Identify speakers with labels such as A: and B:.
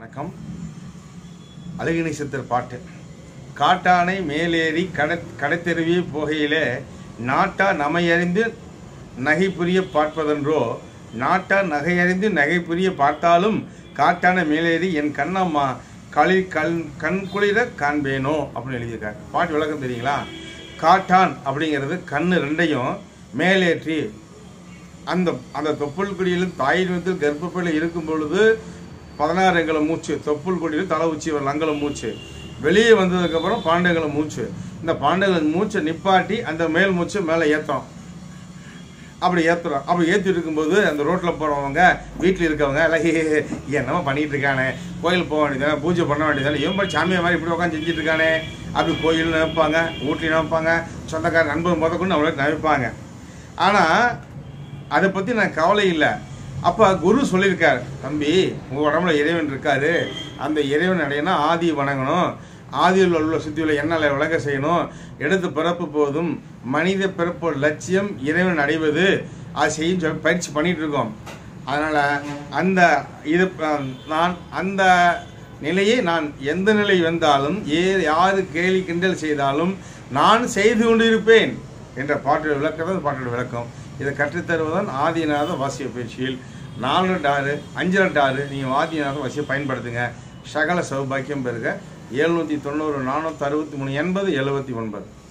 A: வணக்கம் அழகினி சித்தர் பாட்டு காட்டானை மேலேறி கடை கடைத்தெருவி போகையிலே நாட்டா நமையறிந்து நகை புரிய பார்ப்பதென்றோ நாட்டா நகையறிந்து நகை புரிய பார்த்தாலும் காட்டான மேலேறி என் கண்ணம்மா களி கண் கண் குளிர காண்பேனோ அப்படின்னு எழுதியிருக்காரு பாட்டு விளக்கம் தெரியுங்களா காட்டான் அப்படிங்கிறது கண்ணு ரெண்டையும் மேலேற்றி அந்த அந்த தொப்புள் குடியிலும் தாயின் விதத்தில் கர்ப்பப்பையில் இருக்கும் பொழுது பதினாறு எங்களை மூச்சு தொப்புள் குடியில் தலை உச்சி வரல அங்கலம் மூச்சு வெளியே வந்ததுக்கப்புறம் பாண்டங்களை மூச்சு இந்த பாண்டங்கள் மூச்சை நிப்பாட்டி அந்த மேல் மூச்சை மேலே ஏற்றோம் அப்படி ஏற்றுறோம் அப்படி ஏற்றிட்டு இருக்கும்போது அந்த ரோட்டில் போகிறவங்க வீட்டில் இருக்கவங்க எல்லாம் "ஹே, ஹே, ஹே, என்னமோ பண்ணிட்டு இருக்கானே கோயில் போக வேண்டியதானே பூஜை பண்ண வேண்டியதானே இவன் போய் சாமியை மாதிரி இப்படி உட்காந்து செஞ்சுட்டு இருக்கானே அப்படி கோயில் நினைப்பாங்க வீட்டில் நினைப்பாங்க சொந்தக்கார நண்பர் முதற்கொண்டு அவங்களுக்கு நினைப்பாங்க ஆனால் அதை பற்றி நான் கவலை இல்லை அப்போ குரு சொல்லியிருக்கார் தம்பி உங்கள் உடம்புல இறைவன் இருக்காரு அந்த இறைவன் அடையனா ஆதி வணங்கணும் ஆதியில் உள்ள சுத்தியுள்ள எண்ணலை விளங்க செய்யணும் எடுத்து பிறப்பு போதும் மனித பிறப்பு லட்சியம் இறைவன் அடைவது அது செய்யும் சொல்லி பயிற்சி பண்ணிட்டு இருக்கோம் அதனால் அந்த இது அஹ், நான் அந்த நிலையை நான் எந்த நிலை வந்தாலும் ஏ யாரு கேலி கிண்டல் செய்தாலும் நான் செய்து கொண்டிருப்பேன் என்ற பாட்டோட விளக்கம் தான் பாட்டோட விளக்கம் இதை கற்றுத்தருவதுதான் ஆதிநாத வாசிய பயிற்சியில் நாலு ரெண்டு ஆறு அஞ்சு ரெண்டு ஆறு நீங்கள் ஆதிநாத வாசியை பயன்படுத்துங்க சகல சௌபாக்கியம் பெறுக எழுநூற்றி தொண்ணூறு நானூற்றி அறுபத்தி மூணு எண்பது எழுபத்தி ஒன்பது